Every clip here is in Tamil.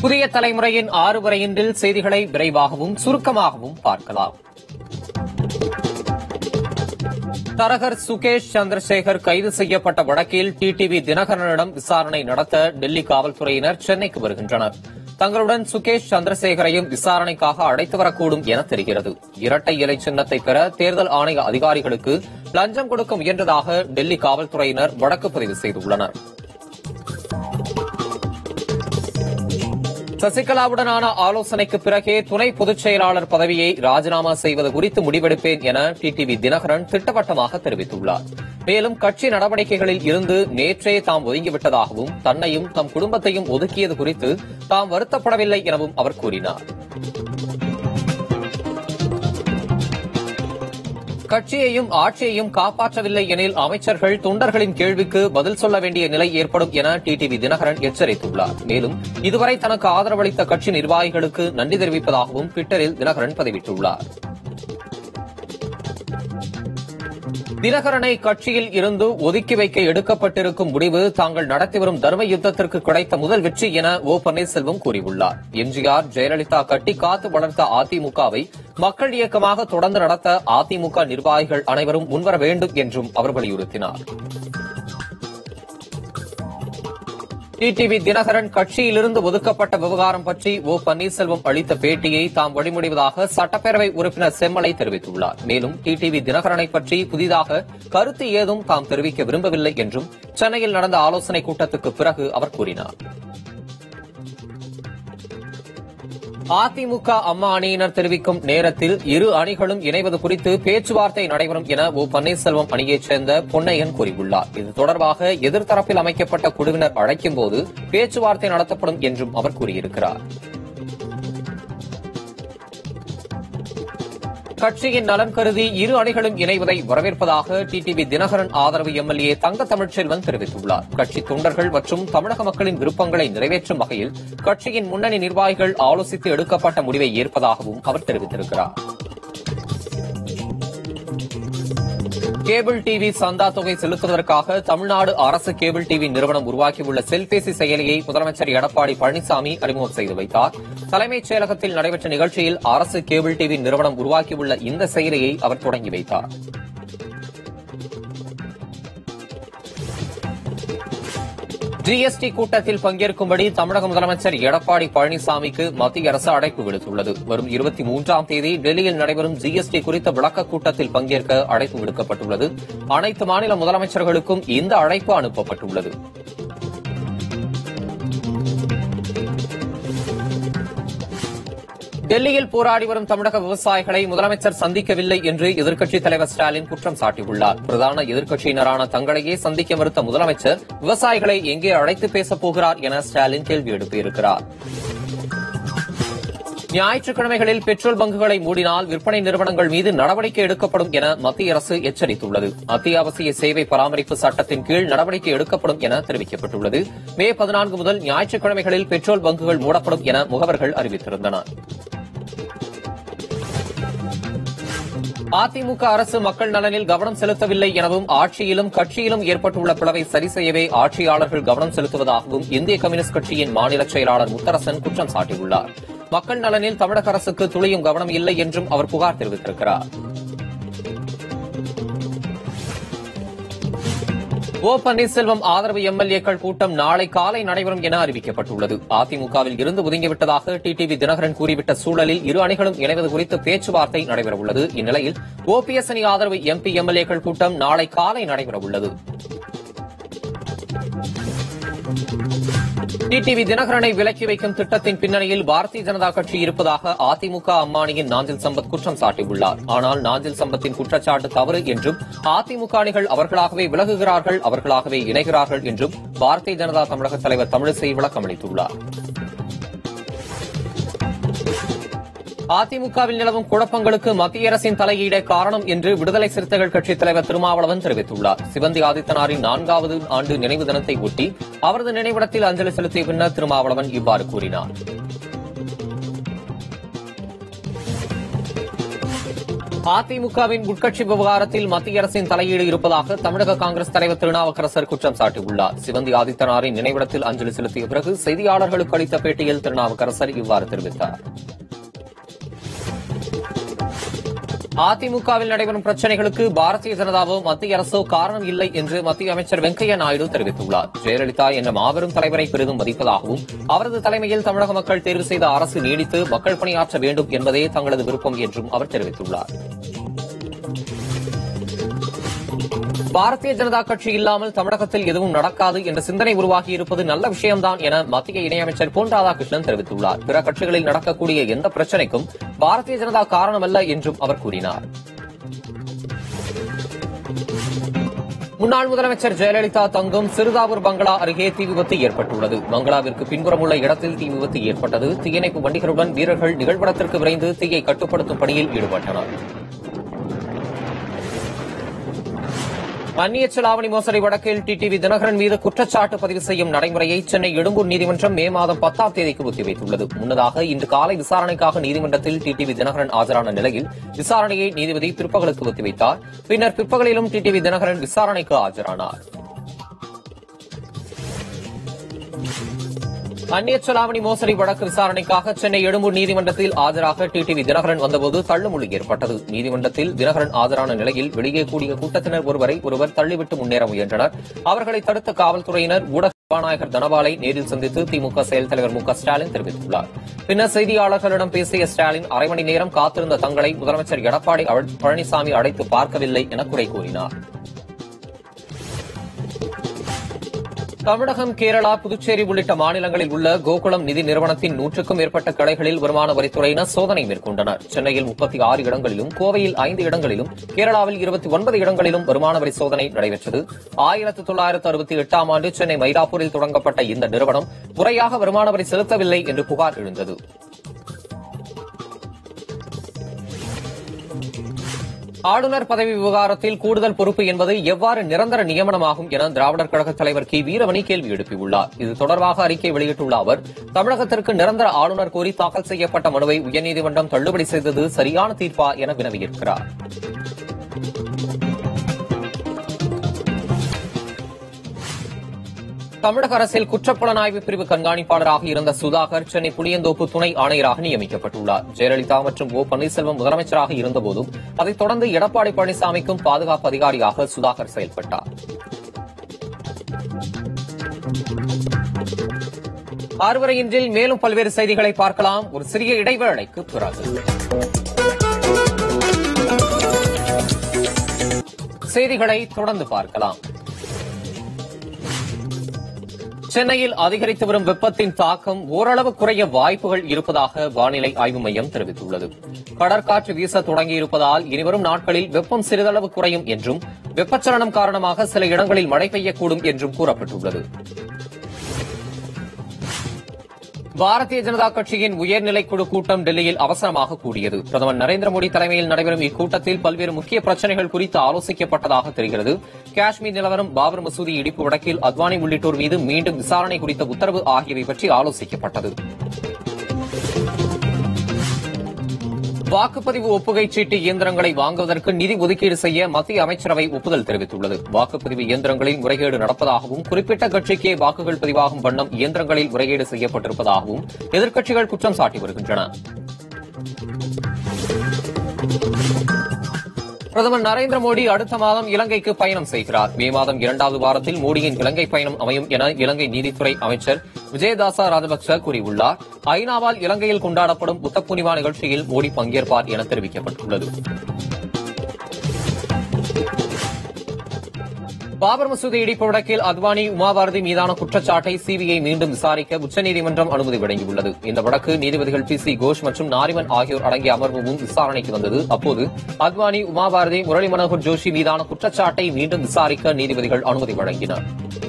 புதிய தலைமுறையின் ஆறு வரையின்றில் செய்திகளை விரைவாகவும் சுருக்கமாகவும் பார்க்கலாம் தரகர் சுகேஷ் சந்திரசேகர் கைது செய்யப்பட்ட வழக்கில் டிடிவி தினகரனிடம் விசாரணை நடத்த டெல்லி காவல்துறையினர் சென்னைக்கு வருகின்றனர் தங்களுடன் சுகேஷ் சந்திரசேகரையும் விசாரணைக்காக அழைத்து வரக்கூடும் என தெரிகிறது இரட்டை இலை சின்னத்தை பெற தேர்தல் ஆணைய அதிகாரிகளுக்கு லஞ்சம் கொடுக்க முயன்றதாக டெல்லி காவல்துறையினர் வழக்கு பதிவு செய்துள்ளனர் சசிகலாவுடனான ஆலோசனைக்கு பிறகே துணை பொதுச் செயலாளர் பதவியை ராஜினாமா செய்வது குறித்து முடிவெடுப்பேன் என டிடிவி தினகரன் திட்டவட்டமாக தெரிவித்துள்ளார் மேலும் கட்சி நடவடிக்கைகளில் இருந்து நேற்றே தாம் ஒதுங்கிவிட்டதாகவும் தன்னையும் தம் குடும்பத்தையும் ஒதுக்கியது குறித்து தாம் வருத்தப்படவில்லை எனவும் அவர் கூறினார் கட்சியையும் ஆட்சியையும் காப்பாற்றவில்லை எனில் அமைச்சர்கள் தொண்டர்களின் கேள்விக்கு பதில் சொல்ல வேண்டிய நிலை ஏற்படும் என டிடிவி தினகரன் எச்சரித்துள்ளார் மேலும் இதுவரை தனக்கு ஆதரவளித்த கட்சி நிர்வாகிகளுக்கு நன்றி தெரிவிப்பதாகவும் டுவிட்டரில் தினகரன் பதிவிட்டுள்ளார் தினகரனை கட்சியில் இருந்து ஒதுக்கி வைக்க எடுக்கப்பட்டிருக்கும் முடிவு தாங்கள் நடத்தி வரும் தர்ம யுத்தத்திற்கு கிடைத்த முதல் வெற்றி என ஓ பன்னீர்செல்வம் கூறியுள்ளார் எம்ஜிஆர் ஜெயலலிதா கட்டி காத்து வளர்த்த அதிமுகவை மக்கள் இயக்கமாக தொடர்ந்து நடத்த அதிமுக நிர்வாகிகள் அனைவரும் முன்வர வேண்டும் என்றும் அவர் வலியுறுத்தினார் டிடிவி தினகரன் கட்சியிலிருந்து ஒதுக்கப்பட்ட விவகாரம் பற்றி ஓ பன்னீர்செல்வம் அளித்த பேட்டியை தாம் வழிமொழிவதாக சட்டப்பேரவை உறுப்பினர் செம்மலை தெரிவித்துள்ளார் மேலும் டிடிவி தினகரனை பற்றி புதிதாக கருத்து ஏதும் தாம் தெரிவிக்க விரும்பவில்லை என்றும் சென்னையில் நடந்த ஆலோசனைக் கூட்டத்துக்கு பிறகு அவர் கூறினார் அதிமுக அம்மா அணியினர் தெரிவிக்கும் நேரத்தில் இரு அணிகளும் இணைவது குறித்து பேச்சுவார்த்தை நடைபெறும் என ஓ பன்னீர்செல்வம் அணியைச் சேர்ந்த பொன்னையன் கூறியுள்ளார் இது தொடர்பாக எதிர்த்தரப்பில் அமைக்கப்பட்ட குழுவினர் அழைக்கும்போது பேச்சுவார்த்தை நடத்தப்படும் என்றும் அவர் கூறியிருக்கிறார் கட்சியின் நலன் கருதி இரு அணிகளும் இணைவதை வரவேற்பதாக டிடிவி தினகரன் ஆதரவு எம்எல்ஏ தங்க தமிழ்ச்செல்வன் தெரிவித்துள்ளார் கட்சி தொண்டர்கள் மற்றும் தமிழக மக்களின் விருப்பங்களை நிறைவேற்றும் வகையில் கட்சியின் முன்னணி நிர்வாகிகள் ஆலோசித்து எடுக்கப்பட்ட முடிவை ஏற்பதாகவும் அவர் தெரிவித்திருக்கிறார் கேபிள் டிவி சந்தா தொகை செலுத்துவதற்காக தமிழ்நாடு அரசு கேபிள் டிவி நிறுவனம் உருவாக்கியுள்ள செல்பேசி செயலியை முதலமைச்சர் எடப்பாடி பழனிசாமி அறிமுகம் செய்து வைத்தார் தலைமைச் செயலகத்தில் நடைபெற்ற நிகழ்ச்சியில் அரசு கேபிள் டிவி நிறுவனம் உருவாக்கியுள்ள இந்த செயலியை அவர் தொடங்கி வைத்தார் ஜிஎஸ்டி கூட்டத்தில் பங்கேற்கும்படி தமிழக முதலமைச்சர் எடப்பாடி பழனிசாமிக்கு மத்திய அரசு அழைப்பு விடுத்துள்ளது வரும் இருபத்தி மூன்றாம் தேதி டெல்லியில் நடைபெறும் ஜிஎஸ்டி குறித்த விளக்க கூட்டத்தில் பங்கேற்க அழைப்பு விடுக்கப்பட்டுள்ளது அனைத்து மாநில முதலமைச்சர்களுக்கும் இந்த அழைப்பு அனுப்பப்பட்டுள்ளது டெல்லியில் போராடி வரும் தமிழக விவசாயிகளை முதலமைச்சர் சந்திக்கவில்லை என்று எதிர்க்கட்சித் தலைவர் ஸ்டாலின் குற்றம் சாட்டியுள்ளார் பிரதான எதிர்க்கட்சியினரான தங்களையே சந்திக்க மறுத்த முதலமைச்சர் விவசாயிகளை எங்கே அழைத்து பேசப் போகிறார் என ஸ்டாலின் கேள்வி எழுப்பியிருக்கிறார் ஞாயிற்றுக்கிழமைகளில் பெட்ரோல் பங்குகளை மூடினால் விற்பனை நிறுவனங்கள் மீது நடவடிக்கை எடுக்கப்படும் என மத்திய அரசு எச்சரித்துள்ளது அத்தியாவசிய சேவை பராமரிப்பு சட்டத்தின் கீழ் நடவடிக்கை எடுக்கப்படும் என தெரிவிக்கப்பட்டுள்ளது மே பதினான்கு முதல் ஞாயிற்றுக்கிழமைகளில் பெட்ரோல் பங்குகள் மூடப்படும் என முகவர்கள் அறிவித்திருந்தனர் அதிமுக அரசு மக்கள் நலனில் கவனம் செலுத்தவில்லை எனவும் ஆட்சியிலும் கட்சியிலும் ஏற்பட்டுள்ள பிளவை சரி செய்யவே ஆட்சியாளர்கள் கவனம் செலுத்துவதாகவும் இந்திய கம்யூனிஸ்ட் கட்சியின் மாநில செயலாளர் முத்தரசன் குற்றம் சாட்டியுள்ளார் மக்கள் நலனில் தமிழக அரசுக்கு துளியும் கவனம் இல்லை என்றும் அவர் புகார் தெரிவித்திருக்கிறார் ஓ பன்னீர்செல்வம் ஆதரவு எம்எல்ஏக்கள் கூட்டம் நாளை காலை நடைபெறும் என அறிவிக்கப்பட்டுள்ளது அதிமுகவில் இருந்து ஒதுங்கிவிட்டதாக டிடிவி தினகரன் கூறிவிட்ட சூழலில் இரு அணிகளும் இணைவது குறித்து பேச்சுவார்த்தை நடைபெறவுள்ளது இந்நிலையில் ஓபிஎஸ் அணி ஆதரவு எம்பி எம்எல்ஏக்கள் கூட்டம் நாளை காலை நடைபெறவுள்ளது டிடிவி தினகரனை விலக்கி வைக்கும் திட்டத்தின் பின்னணியில் பாரதிய ஜனதா கட்சி இருப்பதாக அதிமுக அம்மானியின் நாஞ்சில் சம்பத் குற்றம் சாட்டியுள்ளார் ஆனால் நாஞ்சில் சம்பத்தின் குற்றச்சாட்டு தவறு என்றும் அதிமுக அணிகள் அவர்களாகவே விலகுகிறார்கள் அவர்களாகவே இணைகிறார்கள் என்றும் பாரதிய ஜனதா தமிழக தலைவர் தமிழிசை விளக்கமளித்துள்ளார் அதிமுகவில் நிலவும் குழப்பங்களுக்கு மத்திய அரசின் தலையீடே காரணம் என்று விடுதலை சிறுத்தைகள் கட்சித் தலைவர் திருமாவளவன் தெரிவித்துள்ளார் சிவந்தி ஆதித்தனாரின் நான்காவது ஆண்டு நினைவு தினத்தை ஒட்டி அவரது நினைவிடத்தில் அஞ்சலி செலுத்திய பின்னர் திருமாவளவன் இவ்வாறு கூறினார் அதிமுகவின் உட்கட்சி விவகாரத்தில் மத்திய அரசின் தலையீடு இருப்பதாக தமிழக காங்கிரஸ் தலைவர் திருநாவுக்கரசர் குற்றம் சாட்டியுள்ளார் சிவந்தி ஆதித்தனாரின் நினைவிடத்தில் அஞ்சலி செலுத்திய பிறகு செய்தியாளர்களுக்கு அளித்த பேட்டியில் திருநாவுக்கரசர் இவ்வாறு தெரிவித்தார் அதிமுகவில் நடைபெறும் பிரச்சினைகளுக்கு பாரதிய ஜனதாவோ மத்திய அரசோ காரணம் இல்லை என்று மத்திய அமைச்சர் வெங்கையா நாயுடு தெரிவித்துள்ளார் ஜெயலலிதா என்ற மாபெரும் தலைவரை பெரிதும் மதிப்பதாகவும் அவரது தலைமையில் தமிழக மக்கள் தேர்வு செய்த அரசு நீடித்து மக்கள் பணியாற்ற வேண்டும் என்பதே தங்களது விருப்பம் என்றும் அவர் தெரிவித்துள்ளார் பாரதிய ஜனதா கட்சி இல்லாமல் தமிழகத்தில் எதுவும் நடக்காது என்ற சிந்தனை உருவாகியிருப்பது நல்ல விஷயம்தான் என மத்திய இணையமைச்சர் பொன் ராதாகிருஷ்ணன் தெரிவித்துள்ளார் பிற கட்சிகளில் நடக்கக்கூடிய எந்த பிரச்சினைக்கும் பாரதிய ஜனதா காரணமல்ல என்றும் அவர் கூறினார் முன்னாள் முதலமைச்சர் ஜெயலலிதா தங்கும் சிறுதாவூர் பங்களா அருகே தீ விபத்து ஏற்பட்டுள்ளது பங்களாவிற்கு பின்புறம் உள்ள இடத்தில் தீ விபத்து ஏற்பட்டது தீயணைப்பு வண்டிகளுடன் வீரர்கள் நிகழ்விடத்திற்கு விரைந்து தீயை கட்டுப்படுத்தும் பணியில் ஈடுபட்டனர் அந்நிய செலாவணி மோசடி வழக்கில் டிடிவி தினகரன் மீது குற்றச்சாட்டு பதிவு செய்யும் நடைமுறையை சென்னை எழும்பூர் நீதிமன்றம் மே மாதம் பத்தாம் தேதிக்கு ஒத்திவைத்துள்ளது முன்னதாக இன்று காலை விசாரணைக்காக நீதிமன்றத்தில் டிடிவி தினகரன் ஆஜரான நிலையில் விசாரணையை நீதிபதி பிற்பகலுக்கு ஒத்திவைத்தார் பின்னர் பிற்பகலிலும் டிடிவி தினகரன் விசாரணைக்கு ஆஜரானார் அந்நிய செலாவணி மோசடி வழக்கு விசாரணைக்காக சென்னை எழும்பூர் நீதிமன்றத்தில் ஆஜராக டிடிவி தினகரன் வந்தபோது தள்ளுமுள்ளி ஏற்பட்டது நீதிமன்றத்தில் தினகரன் ஆஜரான நிலையில் வெளியே கூடிய கூட்டத்தினர் ஒருவரை ஒருவர் தள்ளிவிட்டு முன்னேற முயன்றனர் அவர்களை தடுத்த காவல்துறையினர் ஊடக சபாநாயகர் தனபாலை நேரில் சந்தித்து திமுக செயல் தலைவர் மு க ஸ்டாலின் தெரிவித்துள்ளார் பின்னர் செய்தியாளர்களிடம் பேசிய ஸ்டாலின் அரை மணி நேரம் காத்திருந்த தங்களை முதலமைச்சர் எடப்பாடி பழனிசாமி அழைத்து பார்க்கவில்லை என குறை கூறினார் தமிழகம் கேரளா புதுச்சேரி உள்ளிட்ட மாநிலங்களில் உள்ள கோகுலம் நிதி நிறுவனத்தின் நூற்றுக்கும் மேற்பட்ட கிளைகளில் வருமான வரித்துறையினர் சோதனை மேற்கொண்டனர் சென்னையில் முப்பத்தி ஆறு இடங்களிலும் கோவையில் ஐந்து இடங்களிலும் கேரளாவில் இருபத்தி ஒன்பது இடங்களிலும் வருமான வரி சோதனை நடைபெற்றது ஆயிரத்து தொள்ளாயிரத்து அறுபத்தி எட்டாம் ஆண்டு சென்னை மயிலாப்பூரில் தொடங்கப்பட்ட இந்த நிறுவனம் முறையாக வருமான வரி செலுத்தவில்லை என்று புகார் எழுந்தது ஆளுநர் பதவி விவகாரத்தில் கூடுதல் பொறுப்பு என்பது எவ்வாறு நிரந்தர நியமனமாகும் என திராவிடர் கழக தலைவர் கி வீரமணி கேள்வி எழுப்பியுள்ளார் இது தொடர்பாக அறிக்கை வெளியிட்டுள்ள அவர் தமிழகத்திற்கு நிரந்தர ஆளுநர் கோரி தாக்கல் செய்யப்பட்ட மனுவை உயர்நீதிமன்றம் தள்ளுபடி செய்தது சரியான தீர்ப்பா என வினவியிருக்கிறார் தமிழக அரசில் குற்றப்புலனாய்வு பிரிவு கண்காணிப்பாளராக இருந்த சுதாகர் சென்னை புளியந்தோப்பு துணை ஆணையராக நியமிக்கப்பட்டுள்ளார் ஜெயலலிதா மற்றும் ஓ பன்னீர்செல்வம் முதலமைச்சராக இருந்தபோதும் அதைத் தொடர்ந்து எடப்பாடி பழனிசாமிக்கும் பாதுகாப்பு அதிகாரியாக சுதாகர் செயல்பட்டார் ஆறுவரையின்றில் மேலும் பல்வேறு செய்திகளை பார்க்கலாம் ஒரு சிறிய இடைவேளைக்கு பிறகு செய்திகளை தொடர்ந்து பார்க்கலாம் சென்னையில் அதிகரித்து வரும் வெப்பத்தின் தாக்கம் ஓரளவு குறைய வாய்ப்புகள் இருப்பதாக வானிலை ஆய்வு மையம் தெரிவித்துள்ளது கடற்காற்று வீச தொடங்கியிருப்பதால் இனிவரும் நாட்களில் வெப்பம் சிறிதளவு குறையும் என்றும் வெப்பச்சலனம் காரணமாக சில இடங்களில் மழை பெய்யக்கூடும் என்றும் கூறப்பட்டுள்ளது பாரதிய ஜனதா கட்சியின் உயர்நிலைக்குழு கூட்டம் டெல்லியில் அவசரமாக கூடியது பிரதமர் நரேந்திர மோடி தலைமையில் நடைபெறும் இக்கூட்டத்தில் பல்வேறு முக்கிய பிரச்சினைகள் குறித்து ஆலோசிக்கப்பட்டதாக தெரிகிறது காஷ்மீர் நிலவரம் பாபர் மசூதி இடிப்பு வழக்கில் அத்வானி உள்ளிட்டோர் மீது மீண்டும் விசாரணை குறித்த உத்தரவு ஆகியவை பற்றி ஆலோசிக்கப்பட்டது வாக்குப்பதிவு ஒப்புகைச் சீட்டு இயந்திரங்களை வாங்குவதற்கு நிதி ஒதுக்கீடு செய்ய மத்திய அமைச்சரவை ஒப்புதல் தெரிவித்துள்ளது வாக்குப்பதிவு இயந்திரங்களில் முறைகேடு நடப்பதாகவும் குறிப்பிட்ட கட்சிக்கே வாக்குகள் பதிவாகும் வண்ணம் இயந்திரங்களில் முறைகேடு செய்யப்பட்டிருப்பதாகவும் எதிர்க்கட்சிகள் குற்றம் சாட்டி வருகின்றன பிரதமர் நரேந்திர மோடி அடுத்த மாதம் இலங்கைக்கு பயணம் செய்கிறார் மே மாதம் இரண்டாவது வாரத்தில் மோடியின் இலங்கை பயணம் அமையும் என இலங்கை நீதித்துறை அமைச்சர் விஜயதாசா ராஜபக்ச கூறியுள்ளார் ஐநாவால் இலங்கையில் கொண்டாடப்படும் புத்த பூர்ணிமா நிகழ்ச்சியில் மோடி பங்கேற்பார் என தெரிவிக்கப்பட்டுள்ளது பாபர் மசூதி இடிப்பு வழக்கில் அத்வானி உமாபாரதி மீதான குற்றச்சாட்டை சிபிஐ மீண்டும் விசாரிக்க உச்சநீதிமன்றம் அனுமதி வழங்கியுள்ளது இந்த வழக்கு நீதிபதிகள் பி சி கோஷ் மற்றும் நாரிமன் ஆகியோர் அடங்கிய அமர்வு முன் விசாரணைக்கு வந்தது அப்போது அத்வானி உமாபாரதி முரளி மனோகர் ஜோஷி மீதான குற்றச்சாட்டை மீண்டும் விசாரிக்க நீதிபதிகள் அனுமதி வழங்கினர்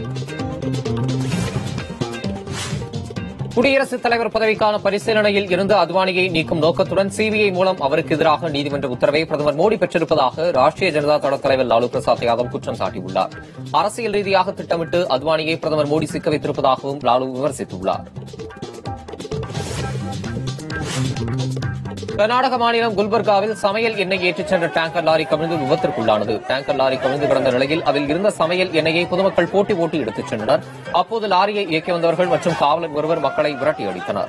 குடியரசுத் தலைவர் பதவிக்கான பரிசீலனையில் இருந்து அத்வானியை நீக்கும் நோக்கத்துடன் சிபிஐ மூலம் அவருக்கு எதிராக நீதிமன்ற உத்தரவை பிரதமர் மோடி பெற்றிருப்பதாக ராஷ்டிரிய ஜனதா தள தலைவர் லாலு பிரசாத் யாதவ் குற்றம் சாட்டியுள்ளார் அரசியல் ரீதியாக திட்டமிட்டு அத்வானியை பிரதமர் மோடி சிக்க வைத்திருப்பதாகவும் லாலு விமர்சித்துள்ளார் கர்நாடக மாநிலம் குல்பர்காவில் சமையல் எண்ணெய் ஏற்றிச் சென்ற டேங்கர் லாரி கவிழ்ந்து விபத்திற்குள்ளானது டேங்கர் லாரி கவிழ்ந்து கிடந்த நிலையில் அதில் இருந்த சமையல் எண்ணெயை பொதுமக்கள் போட்டி போட்டு எடுத்துச் சென்றனர் அப்போது லாரியை இயக்கி வந்தவர்கள் மற்றும் காவலர் ஒருவர் மக்களை விரட்டி அடித்தனர்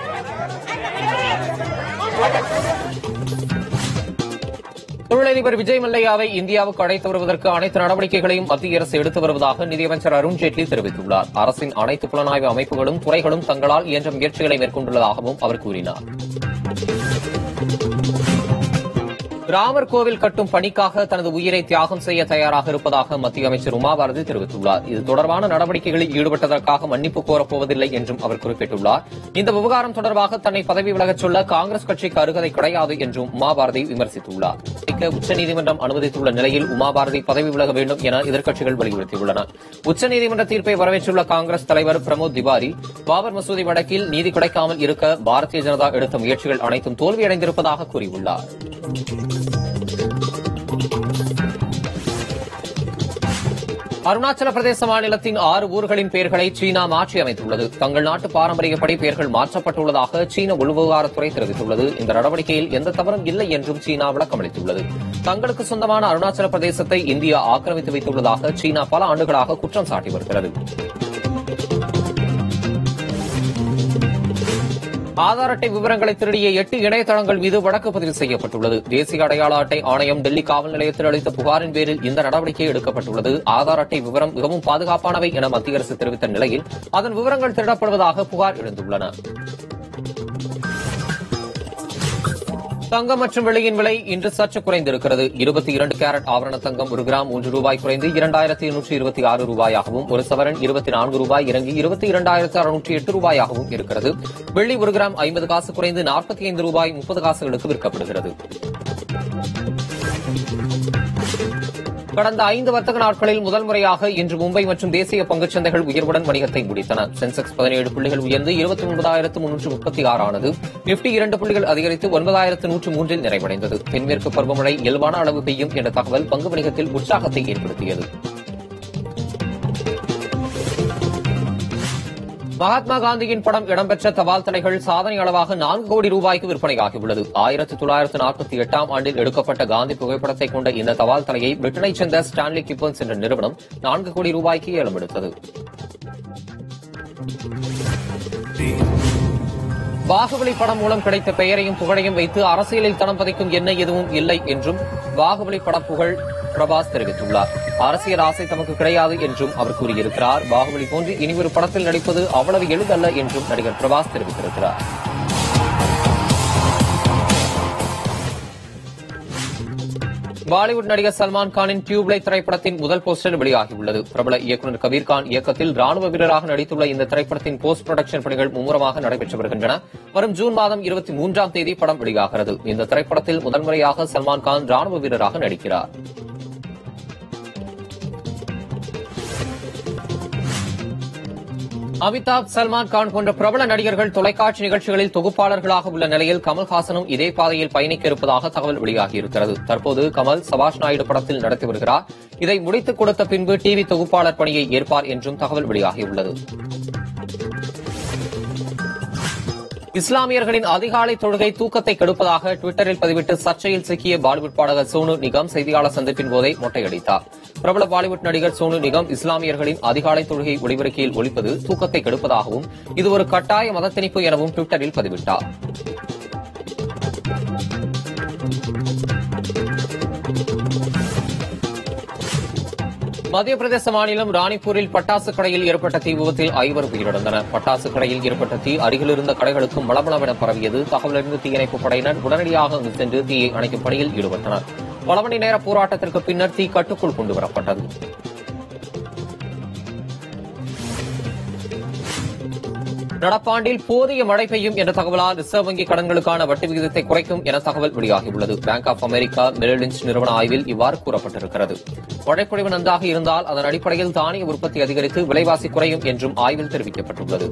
தொழிலதிபர் விஜய் மல்லையாவை இந்தியாவுக்கு அழைத்து வருவதற்கு அனைத்து நடவடிக்கைகளையும் மத்திய அரசு எடுத்து வருவதாக நிதியமைச்சர் அருண்ஜேட்லி தெரிவித்துள்ளார் அரசின் அனைத்து புலனாய்வு அமைப்புகளும் துறைகளும் தங்களால் இயன்ற முயற்சிகளை மேற்கொண்டுள்ளதாகவும் அவர் கூறினார் ராமர் கோவில் கட்டும் பணிக்காக தனது உயிரை தியாகம் செய்ய தயாராக இருப்பதாக மத்திய அமைச்சர் உமாபாரதி தெரிவித்துள்ளார் இது தொடர்பான நடவடிக்கைகளில் ஈடுபட்டதற்காக மன்னிப்பு கோரப்போவதில்லை என்றும் அவர் குறிப்பிட்டுள்ளார் இந்த விவகாரம் தொடர்பாக தன்னை பதவி விலகச் சொல்ல காங்கிரஸ் கட்சிக்கு அருகதை கிடையாது என்றும் உமாபாரதி விமர்சித்துள்ளார் இக்க உச்சநீதிமன்றம் அனுமதித்துள்ள நிலையில் உமாபாரதி பதவி விலக வேண்டும் என எதிர்க்கட்சிகள் வலியுறுத்தியுள்ளன உச்சநீதிமன்ற தீர்ப்பை வரவேற்றுள்ள காங்கிரஸ் தலைவர் பிரமோத் திவாரி பாபர் மசூதி வழக்கில் நீதி கிடைக்காமல் இருக்க பாரதிய ஜனதா எடுத்த முயற்சிகள் அனைத்தும் தோல்வியடைந்திருப்பதாக கூறியுள்ளார் அருணாச்சல பிரதேச மாநிலத்தின் ஆறு ஊர்களின் பெயர்களை சீனா மாற்றி அமைத்துள்ளது தங்கள் நாட்டு பாரம்பரியப்படி பெயர்கள் மாற்றப்பட்டுள்ளதாக சீன உள்விவகாரத்துறை தெரிவித்துள்ளது இந்த நடவடிக்கையில் எந்த தவறும் இல்லை என்றும் சீனா விளக்கமளித்துள்ளது தங்களுக்கு சொந்தமான அருணாச்சல பிரதேசத்தை இந்தியா ஆக்கிரமித்து வைத்துள்ளதாக சீனா பல ஆண்டுகளாக குற்றம் சாட்டி வருகிறது ஆதார் அட்டை விவரங்களை திருடிய எட்டு இணையதளங்கள் மீது வழக்கு பதிவு செய்யப்பட்டுள்ளது தேசிய அடையாள அட்டை ஆணையம் டெல்லி காவல் நிலையத்தில் அளித்த புகாரின் பேரில் இந்த நடவடிக்கை எடுக்கப்பட்டுள்ளது ஆதார் அட்டை விவரம் மிகவும் பாதுகாப்பானவை என மத்திய அரசு தெரிவித்த நிலையில் அதன் விவரங்கள் திருடப்படுவதாக புகார் எழுந்துள்ளன தங்கம் மற்றும் வெள்ளியின் விலை இன்று சற்று குறைந்திருக்கிறது இருபத்தி இரண்டு கேரட் ஆவரண தங்கம் ஒரு கிராம் மூன்று ரூபாய் குறைந்து இரண்டாயிரத்தி எண்ணூற்றி இருபத்தி ஆறு ரூபாயாகவும் ஒரு சவரன் இருபத்தி நான்கு ரூபாய் இறங்கி இருபத்தி இரண்டாயிரத்து அறுநூற்றி எட்டு ரூபாயாகவும் இருக்கிறது வெள்ளி ஒரு கிராம் ஐம்பது காசு குறைந்து நாற்பத்தி ஐந்து ரூபாய் முப்பது காசுகளுக்கு விற்கப்படுகிறது கடந்த ஐந்து வர்த்தக நாட்களில் முதல் முறையாக இன்று மும்பை மற்றும் தேசிய பங்குச் சந்தைகள் உயர்வுடன் வணிகத்தை முடித்தன சென்செக்ஸ் பதினேழு புள்ளிகள் உயர்ந்து இருபத்தி ஒன்பதாயிரத்து முன்னூற்று முப்பத்தி ஆறு ஆனது நிப்டி இரண்டு புள்ளிகள் அதிகரித்து ஒன்பதாயிரத்து நூற்று மூன்றில் நிறைவடைந்தது தென்மேற்கு பருவமழை இயல்பான அளவு பெய்யும் என்ற தகவல் பங்கு வணிகத்தில் உற்சாகத்தை ஏற்படுத்தியது மகாத்மா காந்தியின் படம் இடம்பெற்ற தபால் தலைகள் சாதனை அளவாக நான்கு கோடி ரூபாய்க்கு விற்பனையாகியுள்ளது ஆயிரத்தி தொள்ளாயிரத்து நாற்பத்தி எட்டாம் ஆண்டில் எடுக்கப்பட்ட காந்தி புகைப்படத்தை கொண்ட இந்த தபால் தலையை பிரிட்டனைச் சேர்ந்த ஸ்டான்லி கிப்பன்ஸ் என்ற நிறுவனம் நான்கு கோடி ரூபாய்க்கு ஏலம் எடுத்தது பாகுபலி படம் மூலம் கிடைத்த பெயரையும் புகழையும் வைத்து அரசியலில் தனம் பதிக்கும் என்ன எதுவும் இல்லை என்றும் பாகுபலி பட புகழ் பிரபாஸ் தெரிவித்துள்ளார் அரசியல் ஆசை தமக்கு கிடையாது என்றும் அவர் கூறியிருக்கிறார் பாகுபலி போன்று இனி ஒரு படத்தில் நடிப்பது அவ்வளவு எளிதல்ல என்றும் நடிகர் பிரபாஸ் தெரிவித்திருக்கிறார் பாலிவுட் நடிகர் சல்மான் கானின் டியூப்லைட் திரைப்படத்தின் முதல் போஸ்டர் வெளியாகியுள்ளது பிரபல இயக்குநர் கபீர் கான் இயக்கத்தில் ராணுவ வீரராக நடித்துள்ள இந்த திரைப்படத்தின் போஸ்ட் புரொடக்ஷன் பணிகள் மும்முரமாக நடைபெற்று வருகின்றன வரும் ஜூன் மாதம் இருபத்தி மூன்றாம் தேதி படம் வெளியாகிறது இந்த திரைப்படத்தில் முதல் முறையாக சல்மான் கான் ராணுவ வீரராக நடிக்கிறார் அமிதாப் சல்மான் கான் போன்ற பிரபல நடிகர்கள் தொலைக்காட்சி நிகழ்ச்சிகளில் தொகுப்பாளர்களாக உள்ள நிலையில் கமல்ஹாசனும் இதே பாதையில் பயணிக்க இருப்பதாக தகவல் வெளியாகியிருக்கிறது தற்போது கமல் சபாஷ் நாயுடு படத்தில் நடத்தி வருகிறார் இதை முடித்துக் கொடுத்த பின்பு டிவி தொகுப்பாளர் பணியை ஏற்பார் என்றும் தகவல் வெளியாகியுள்ளது இஸ்லாமியர்களின் அதிகாலை தொழுகை தூக்கத்தை கெடுப்பதாக டுவிட்டரில் பதிவிட்டு சர்ச்சையில் சிக்கிய பாலிவுட் பாடகர் சோனு நிகம் செய்தியாளர் சந்திப்பின் போதே மொட்டையடித்தார் பிரபல பாலிவுட் நடிகர் சோனு நிகம் இஸ்லாமியர்களின் அதிகாலை தொழுகை ஒளிபரப்பியில் ஒழிப்பது தூக்கத்தை கெடுப்பதாகவும் இது ஒரு கட்டாய மதத்திணிப்பு எனவும் டுவிட்டரில் பதிவிட்டார் மத்திய பிரதேச மாநிலம் ராணிப்பூரில் பட்டாசு கடையில் ஏற்பட்ட தீ விபத்தில் ஐவர் உயிரிழந்தனர் பட்டாசு கடையில் ஏற்பட்ட தீ அருகில் இருந்த கடைகளுக்கும் மளமளவென பரவியது தகவலறிந்து தீயணைப்பு படையினர் உடனடியாக அங்கு சென்று தீயை அணைக்கும் பணியில் ஈடுபட்டனர் பல மணி நேர போராட்டத்திற்கு பின்னர் தீ கட்டுக்குள் கொண்டுவரப்பட்டது நடப்பாண்டில் போதிய மழை பெய்யும் என்ற தகவலால் ரிசர்வ் வங்கி கடன்களுக்கான வட்டி விகிதத்தை குறைக்கும் என தகவல் வெளியாகியுள்ளது பேங்க் ஆப் அமெரிக்கா மெரிலின்ச் நிறுவன ஆய்வில் இவ்வாறு கூறப்பட்டிருக்கிறது மழைப்பொழிவு நன்றாக இருந்தால் அதன் அடிப்படையில் தானிய உற்பத்தி அதிகரித்து விலைவாசி குறையும் என்றும் ஆய்வில் தெரிவிக்கப்பட்டுள்ளது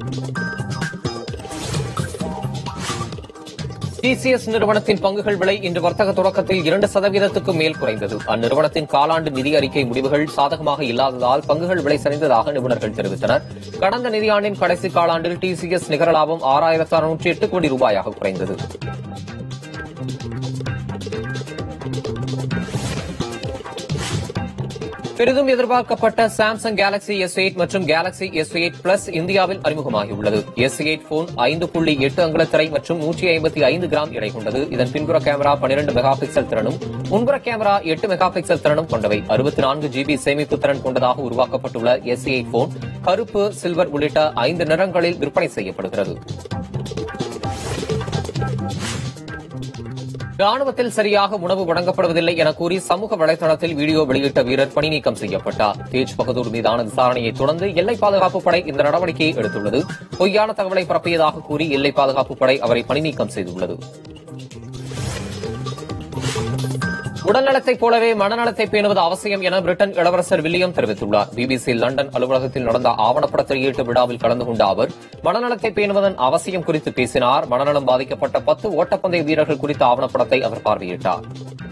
டிசிஎஸ் நிறுவனத்தின் பங்குகள் விலை இன்று வர்த்தக தொடக்கத்தில் இரண்டு சதவீதத்துக்கும் மேல் குறைந்தது அந்நிறுவனத்தின் காலாண்டு நிதி அறிக்கை முடிவுகள் சாதகமாக இல்லாததால் பங்குகள் விலை சரிந்ததாக நிபுணர்கள் தெரிவித்தனர் கடந்த நிதியாண்டின் கடைசி காலாண்டில் டிசிஎஸ் நிகர லாபம் ஆறாயிரத்து அறுநூற்றி எட்டு கோடி ரூபாயாக குறைந்தது பெரிதும் எதிர்பார்க்கப்பட்ட சாம்சங் கேலக்ஸி எஸ் எயிட் மற்றும் கேலக்ஸி எஸ் எயிட் பிளஸ் இந்தியாவில் அறிமுகமாகியுள்ளது எஸ் எயிட் போன் ஐந்து புள்ளி எட்டு அங்குல திரை மற்றும் நூற்றி ஐம்பத்தி ஐந்து கிராம் எடை கொண்டது இதன் பின்புற கேமரா பன்னிரண்டு மெகா பிக்சல் திறனும் முன்புற கேமரா எட்டு மெகா பிக்சல் திறனும் கொண்டவை அறுபத்தி நான்கு ஜிபி சேமிப்பு திறன் கொண்டதாக உருவாக்கப்பட்டுள்ள எஸ் எயிட் போன் கருப்பு சில்வர் உள்ளிட்ட ஐந்து நிறங்களில் விற்பனை செய்யப்படுகிறது ராணுவத்தில் சரியாக உணவு வழங்கப்படுவதில்லை என கூறி சமூக வலைதளத்தில் வீடியோ வெளியிட்ட வீரர் பணி நீக்கம் செய்யப்பட்டார் தேஜ் பகதூர் மீதான விசாரணையை தொடர்ந்து எல்லை பாதுகாப்பு படை இந்த நடவடிக்கையை எடுத்துள்ளது பொய்யான தகவலை பரப்பியதாக கூறி எல்லை பாதுகாப்பு படை அவரை பணி நீக்கம் செய்துள்ளது உடல்நலத்தைப் போலவே மனநலத்தை பேணுவது அவசியம் என பிரிட்டன் இளவரசர் வில்லியம் தெரிவித்துள்ளார் பிபிசி லண்டன் அலுவலகத்தில் நடந்த ஆவணப்பட திரையீட்டு விழாவில் கலந்து கொண்ட அவர் மனநலத்தை பேணுவதன் அவசியம் குறித்து பேசினார் மனநலம் பாதிக்கப்பட்ட பத்து ஓட்டப்பந்தய வீரர்கள் குறித்த ஆவணப்படத்தை அவர் பார்வையிட்டார்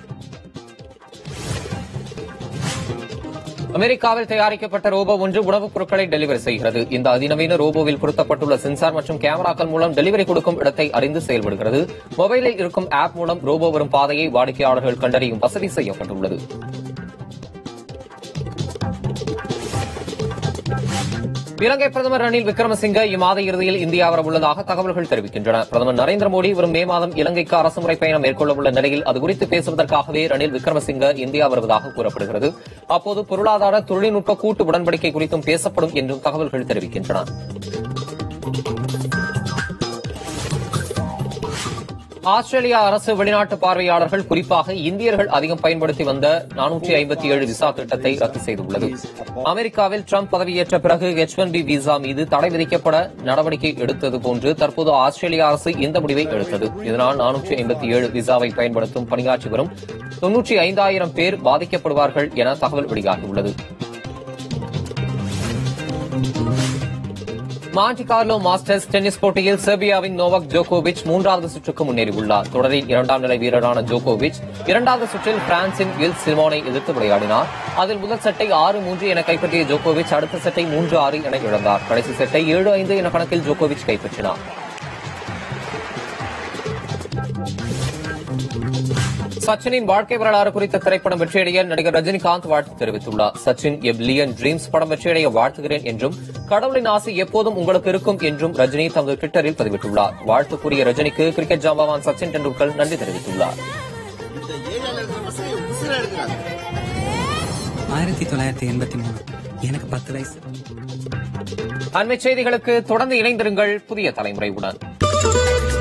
அமெரிக்காவில் தயாரிக்கப்பட்ட ரோபோ ஒன்று உணவுப் பொருட்களை டெலிவரி செய்கிறது இந்த அதிநவீன ரோபோவில் பொருத்தப்பட்டுள்ள சென்சார் மற்றும் கேமராக்கள் மூலம் டெலிவரி கொடுக்கும் இடத்தை அறிந்து செயல்படுகிறது மொபைலில் இருக்கும் ஆப் மூலம் ரோபோ வரும் பாதையை வாடிக்கையாளர்கள் கண்டறியும் வசதி செய்யப்பட்டுள்ளது இலங்கை பிரதமர் ரணில் விக்ரமசிங்க இம்மாத இறுதியில் இந்தியா வரவுள்ளதாக தகவல்கள் தெரிவிக்கின்றன பிரதமர் நரேந்திர மோடி வரும் மே மாதம் இலங்கைக்கு அரசுமுறை பயணம் மேற்கொள்ளவுள்ள நிலையில் அது குறித்து பேசுவதற்காகவே ரணில் விக்ரமசிங்க இந்தியா வருவதாக கூறப்படுகிறது அப்போது பொருளாதார தொழில்நுட்ப கூட்டு உடன்படிக்கை குறித்தும் பேசப்படும் என்றும் தகவல்கள் தெரிவிக்கின்றன ஆஸ்திரேலியா அரசு வெளிநாட்டு பார்வையாளர்கள் குறிப்பாக இந்தியர்கள் அதிகம் பயன்படுத்தி வந்த நானூற்றி ஐம்பத்தி ஏழு விசா திட்டத்தை ரத்து செய்துள்ளது அமெரிக்காவில் ட்ரம்ப் பதவியேற்ற பிறகு எச் ஒன் பி விசா மீது தடை விதிக்கப்பட நடவடிக்கை எடுத்தது போன்று தற்போது ஆஸ்திரேலிய அரசு இந்த முடிவை எடுத்தது இதனால் நானூற்றி ஐம்பத்தி ஏழு விசாவை பயன்படுத்தும் பணியாற்றி வரும் தொன்னூற்றி ஐந்தாயிரம் பேர் பாதிக்கப்படுவார்கள் என தகவல் வெளியாகியுள்ளது மாண்டி கார்லோ மாஸ்டர்ஸ் டென்னிஸ் போட்டியில் செர்பியாவின் நோவாக் ஜோகோவிச் மூன்றாவது சுற்றுக்கு முன்னேறியுள்ளார் தொடரின் இரண்டாம் நிலை வீரரான ஜோகோவிச் இரண்டாவது சுற்றில் பிரான்சின் வில் சிமோனை எதிர்த்து விளையாடினார் அதில் முதல் செட்டை ஆறு மூன்று என கைப்பற்றிய ஜோகோவிச் அடுத்த செட்டை மூன்று ஆறு என இழந்தார் கடைசி செட்டை ஏழு ஐந்து என கணக்கில் ஜோகோவிச் கைப்பற்றினார் சச்சினின் வாழ்க்கை வரலாறு குறித்த திரைப்படம் வெற்றியடைய நடிகர் ரஜினிகாந்த் வாழ்த்து தெரிவித்துள்ளார் சச்சின் எ பில்லியன் ட்ரீம்ஸ் படம் வெற்றியடைய வாழ்த்துகிறேன் என்றும் கடவுளின் ஆசை எப்போதும் உங்களுக்கு இருக்கும் என்றும் ரஜினி தமது ட்விட்டரில் பதிவிட்டுள்ளார் வாழ்த்து கூறிய ரஜினிக்கு கிரிக்கெட் ஜாம்பவான் சச்சின் டெண்டுல்கர் நன்றி தெரிவித்துள்ளார் ஆயிரத்தி தொள்ளாயிரத்தி எண்பத்தி மூணு எனக்கு பத்து வயசு அண்மைச் செய்திகளுக்கு தொடர்ந்து இணைந்திருங்கள் புதிய தலைமுறையுடன்